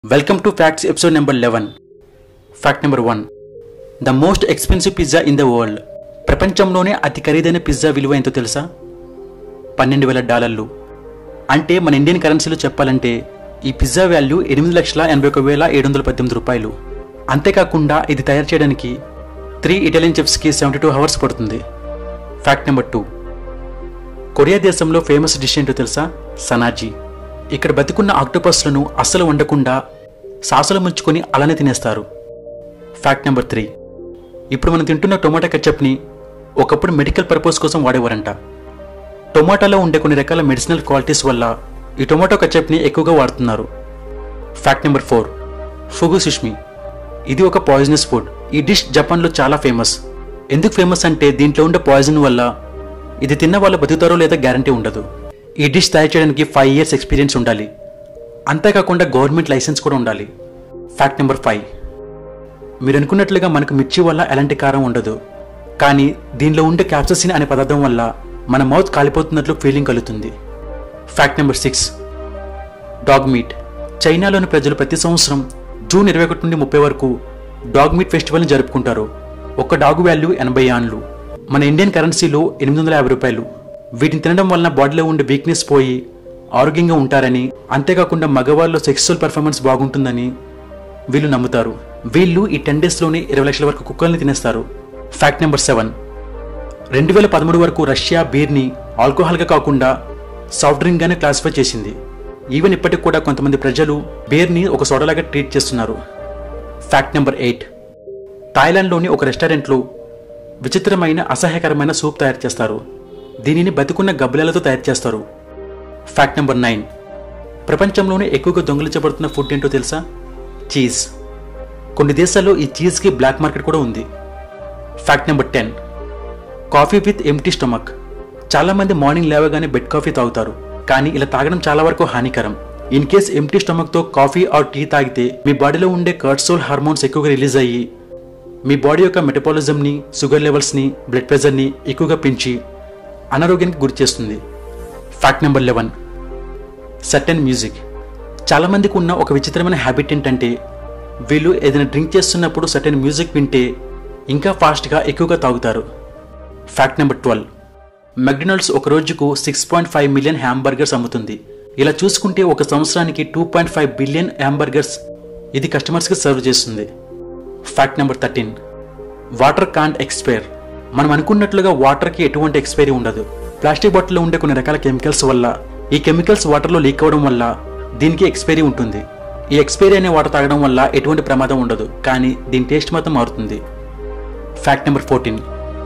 welcome to facts episode number eleven fact number one the most expensive pizza in the world ప్రపంచంలోనే అతి ఖరీదైన pizza విలువ ఎంతో తెలుసా పన్నెండు వేల డాలర్లు అంటే మన ఇండియన్ కరెన్సీలో చెప్పాలంటే ఈ పిజ్జా వాల్యూ ఎనిమిది లక్షల ఎనభై ఒక వేల ఏడు వందల పద్దెనిమిది రూపాయలు అంతేకాకుండా ఇది తయారు చేయడానికి త్రీ ఇటాలియన్ చెఫ్స్కి సెవెంటీ టూ అవర్స్ పడుతుంది ఫ్యాక్ట్ నెంబర్ టూ కొరియా దేశంలో ఫేమస్ డిష్ ఏంటో తెలుసా సనాజీ ఇక్కడ బతికున్న ఆక్టోపస్లను అస్సలు వండకుండా సాసులు ముంచుకొని అలానే తినేస్తారు ఫ్యాక్ట్ నెంబర్ త్రీ ఇప్పుడు మనం తింటున్న టొమాటో కెచప్ని ఒకప్పుడు మెడికల్ పర్పస్ కోసం వాడేవారంట టొమాటోలో ఉండే కొన్ని రకాల మెడిసినల్ క్వాలిటీస్ వల్ల ఈ టొమాటో కెచప్ని ఎక్కువగా వాడుతున్నారు fact number four fugu sushi ఇది ఒక పాయిజనస్ ఫుడ్ ఈ డిష్ జపాన్లో చాలా ఫేమస్ ఎందుకు ఫేమస్ అంటే దీంట్లో ఉండే పాయిజన్ వల్ల ఇది తిన్న వాళ్ళు బతుకుతారో లేదా గ్యారంటీ ఉండదు ఈ డిష్ తయారు చేయడానికి ఫైవ్ ఇయర్స్ ఎక్స్పీరియన్స్ ఉండాలి అంతేకాకుండా గవర్నమెంట్ లైసెన్స్ కూడా ఉండాలి ఫ్యాక్ట్ నెంబర్ ఫైవ్ మీరు అనుకున్నట్లుగా మనకు మిర్చి వల్ల ఎలాంటి కారం ఉండదు కానీ దీనిలో ఉండే క్యాప్ససిన్ అనే పదార్థం వల్ల మన మౌత్ కాలిపోతున్నట్లు ఫీలింగ్ కలుగుతుంది fact number six dog meat చైనాలోని ప్రజలు ప్రతి సంవత్సరం జూన్ ఇరవై ఒకటి నుండి ముప్పై వరకు డాగ్ మీట్ ఫెస్టివల్ని జరుపుకుంటారు ఒక్క డాగ్ వాల్యూ ఎనభై ఆన్లు మన ఇండియన్ కరెన్సీలో ఎనిమిది వందల యాభై రూపాయలు వీటిని తినడం వలన బాడీలో ఉండే వీక్నెస్ పోయి ఆరోగ్యంగా ఉంటారని అంతేకాకుండా మగవాళ్ళలో సెక్సువల్ పెర్ఫార్మెన్స్ బాగుంటుందని వీళ్ళు నమ్ముతారు వీళ్ళు ఈ టెన్ డేస్లోనే ఇరవై లక్షల వరకు కుక్కల్ని తినేస్తారు ఫ్యాక్ట్ నెంబర్ సెవెన్ రెండు వేల పదమూడు వరకు రష్యా బీర్ని ఆల్కహాల్గా కాకుండా సాఫ్ట్ డ్రింక్గానే క్లాసిఫై చేసింది ఈవెన్ ఇప్పటికి కూడా కొంతమంది ప్రజలు బీర్ని ఒక సోడలాగా ట్రీట్ చేస్తున్నారు ఫ్యాక్ట్ నెంబర్ ఎయిట్ థాయిలాండ్లోని ఒక రెస్టారెంట్లో విచిత్రమైన అసహ్యకరమైన సూప్ తయారు చేస్తారు దీనిని బతికున్న గబ్బిలాలతో తయారు చేస్తారు ఫ్యాక్ట్ నెంబర్ నైన్ ప్రపంచంలోనే ఎక్కువగా దొంగిలించబడుతున్న ఫుడ్ ఏంటో తెలుసా చీజ్ కొన్ని దేశాల్లో ఈ చీజ్కి బ్లాక్ మార్కెట్ కూడా ఉంది fact number ten coffee with empty stomach చాలామంది మార్నింగ్ లేవగానే బెడ్ కాఫీ తాగుతారు కానీ ఇలా తాగడం చాలా వరకు హానికరం ఇన్ కేస్ ఎంటీ స్టమక్తో కాఫీ ఆర్ టీ తాగితే మీ బాడీలో ఉండే కర్ట్సోల్ హార్మోన్స్ ఎక్కువగా రిలీజ్ అయ్యి మీ బాడీ యొక్క మెటబాలిజంని షుగర్ లెవెల్స్ని బ్లడ్ ప్రెషర్ని ఎక్కువగా పెంచి అనారోగ్యానికి గురి చేస్తుంది fact number eleven certain music చాలామందికి ఉన్న ఒక విచిత్రమైన హ్యాబిట్ ఏంటంటే వీళ్ళు ఏదైనా డ్రింక్ చేస్తున్నప్పుడు సర్టెన్ మ్యూజిక్ వింటే ఇంకా ఫాస్ట్గా ఎక్కువగా తాగుతారు ఫ్యాక్ట్ నెంబర్ ట్వెల్వ్ మెక్డొనాల్డ్స్ ఒక రోజుకు six point five million hamburgers అమ్ముతుంది ఇలా చూసుకుంటే ఒక సంవత్సరానికి two point five billion hamburgers ఇది కస్టమర్స్కి సర్వ్ చేస్తుంది fact number thirteen water can't expire మనం అనుకున్నట్లుగా వాటర్కి ఎటువంటి ఎక్స్పైరీ ఉండదు ప్లాస్టిక్ బాటిల్లో ఉండే కొన్ని రకాల కెమికల్స్ వల్ల ఈ కెమికల్స్ వాటర్లో లీక్ అవ్వడం వల్ల దీనికి ఎక్స్పైరీ ఉంటుంది ఈ ఎక్స్పైరీ అనే వాటర్ తాగడం వల్ల ఎటువంటి ప్రమాదం ఉండదు కానీ దీని టేస్ట్ మాత్రం మారుతుంది fact number fourteen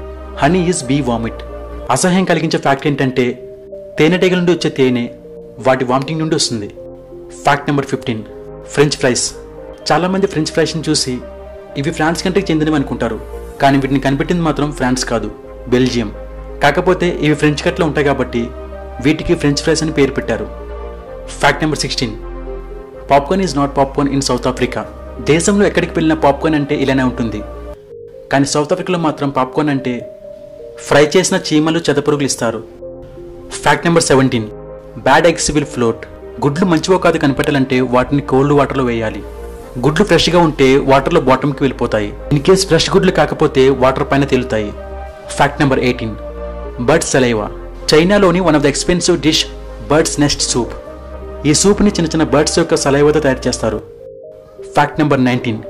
honey is bee vomit అసహ్యం కలిగించే ఫ్యాక్ట్ ఏంటంటే తేనెటీగల నుండి వచ్చే తేనె వాటి వామిటింగ్ నుండి వస్తుంది fact number fifteen French fries చాలామంది ఫ్రెంచ్ ఫ్రైస్ని చూసి ఇవి ఫ్రాన్స్ కంట్రీకి చెందినవి అనుకుంటారు కానీ వీటిని కనిపెట్టింది మాత్రం ఫ్రాన్స్ కాదు బెల్జియం కాకపోతే ఇవి ఫ్రెంచ్ కట్లో ఉంటాయి కాబట్టి వీటికి ఫ్రెంచ్ ఫ్రైస్ అని పేరు పెట్టారు fact number sixteen popcorn is not popcorn in South Africa దేశంలో ఎక్కడికి వెళ్ళిన పాప్కార్న్ అంటే ఇలానే ఉంటుంది కానీ సౌత్ ఆఫ్రికాలో మాత్రం పాప్కార్న్ అంటే ఫ్రై చేసిన చీమలు చెదపురుగులు ఇస్తారు fact number seventeen bad eggs will float గుడ్లు మంచివో కాదు కనిపెట్టాలంటే వాటిని కోల్డ్ వాటర్లో వేయాలి గుడ్లు ఫ్రెష్గా ఉంటే వాటర్లో బాటంకి వెళ్ళిపోతాయి ఇన్ కేస్ ఫ్రెష్ గుడ్లు కాకపోతే వాటర్ పైన తేలుతాయి fact number eighteen birds saliva చైనాలోని one of the expensive dish birds nest soup ఈ సూప్ని చిన్న చిన్న బర్డ్స్ యొక్క సలైవాతో తయారు చేస్తారు ఫ్యాక్ట్ నెంబర్ నైన్టీన్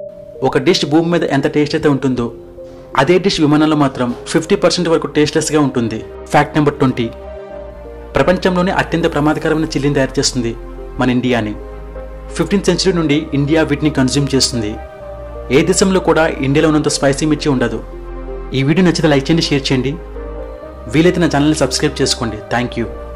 ఒక డిష్ భూమి మీద ఎంత టేస్ట్ అయితే ఉంటుందో అదే డిష్ విమానంలో మాత్రం ఫిఫ్టీ పర్సెంట్ వరకు టేస్ట్లెస్గా ఉంటుంది ఫ్యాక్ట్ నెంబర్ ట్వంటీ ప్రపంచంలోనే అత్యంత ప్రమాదకరమైన చిల్లిని తయారు చేస్తుంది మన ఇండియాని ఫిఫ్టీన్త్ సెంచరీ నుండి ఇండియా వీటిని కన్జ్యూమ్ చేస్తుంది ఏ దేశంలో కూడా ఇండియాలో ఉన్నంత స్పైసీ మిర్చి ఉండదు ఈ వీడియో నచ్చితే లైక్ చేయండి షేర్ చేయండి వీలైతే నా ఛానల్ని సబ్స్క్రైబ్ చేసుకోండి థ్యాంక్ యూ